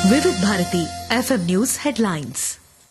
వివిధ Bharati FM news headlines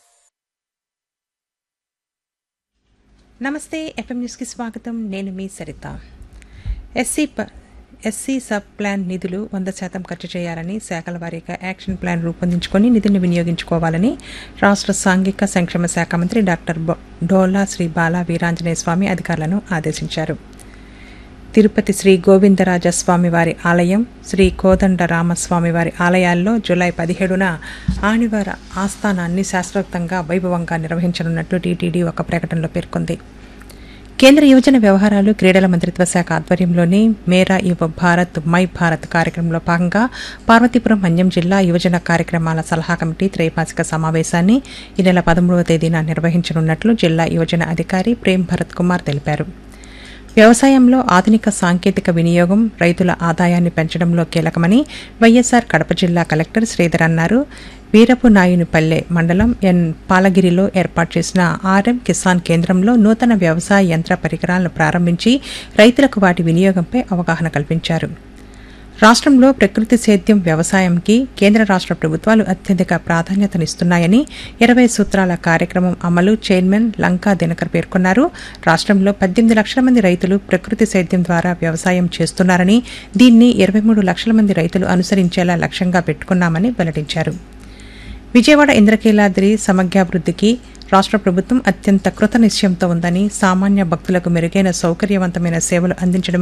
నమస్తే FM న్యూస్కి స్వాగతం నేను మీ సరిత ఎస్సీ ప- ఎస్సీ సబ్ ప్లాన్ నిధులు వంద శాతం ఖర్చు చేయాలని శాఖల వారీగా యాక్షన్ ప్లాన్ రూపొందించుకొని నిధులను వినియోగించుకోవాలని రాష్ట్ర సాంఘిక సంక్షేమ శాఖ మంత్రి డాక్టర్ బొ- డోలా శ్రీ బాలా వీరాంజనేయ స్వామి అధికారులను ఆదేశించారు తిరుపతి శ్రీ గోవిందరాజ స్వామివారి ఆలయం శ్రీ కోదండ రామస్వామి వారి ఆలయాల్లో జూలై పదిహేడున ఆనివార ఆస్థానాన్ని శాస్త్రోక్తంగా వైభవంగా నిర్వహించనున్నట్లు టీటీడీ ఒక ప్రకటనలో పేర్కొంది కేంద్ర యువజన వ్యవహారాలు క్రీడల మంత్రిత్వ శాఖ ఆధ్వర్యంలోని మేరా యువ భారత్ మై భారత్ కార్యక్రమంలో భాగంగా పార్వతీపురం మన్యం జిల్లా యువజన కార్యక్రమాల సలహా కమిటీ త్రైమాసిక సమావేశాన్ని ఈ నెల పదమూడవ తేదీన నిర్వహించనున్నట్లు జిల్లా యువజన అధికారి ప్రేమ్ భరత్ కుమార్ తెలిపారు వ్యవసాయంలో ఆధునిక సాంకేతిక వినియోగం రైతుల ఆదాయాన్ని పెంచడంలో కీలకమని వైఎస్సార్ కడప జిల్లా కలెక్టర్ శ్రీధర్ అన్నారు వీరపు నాయునిపల్లె మండలం ఎన్ పాలగిరిలో ఏర్పాటు చేసిన ఆర్ఎం కిసాన్ కేంద్రంలో నూతన వ్యవసాయ యంత్ర పరికరాలను ప్రారంభించి రైతులకు వాటి వినియోగంపై అవగాహన కల్పించారు రాష్ట్రంలో ప్రకృతి సేద్యం వ్యవసాయంకి కేంద్ర రాష్ట్ర ప్రభుత్వాలు అత్యధిక ప్రాధాన్యతనిస్తున్నాయని ఇరవై సూత్రాల కార్యక్రమం అమలు చైర్మన్ లంకా దినకర్ పేర్కొన్నారు రాష్ట్రంలో పద్దెనిమిది లక్షల మంది రైతులు ప్రకృతి సేద్యం ద్వారా వ్యవసాయం చేస్తున్నారని దీన్ని ఇరవై మూడు లక్షల మంది రైతులు అనుసరించేలా లక్ష్యంగా పెట్టుకున్నామని వెల్లడించారు విజయవాడ ఇంద్రకీలాద్రి సమగ్రాభివృద్ధికి రాష్ట్ర ప్రభుత్వం అత్యంత కృత నిశ్చయంతో ఉందని సామాన్య భక్తులకు మెరుగైన సౌకర్యవంతమైన సేవలు అందించడం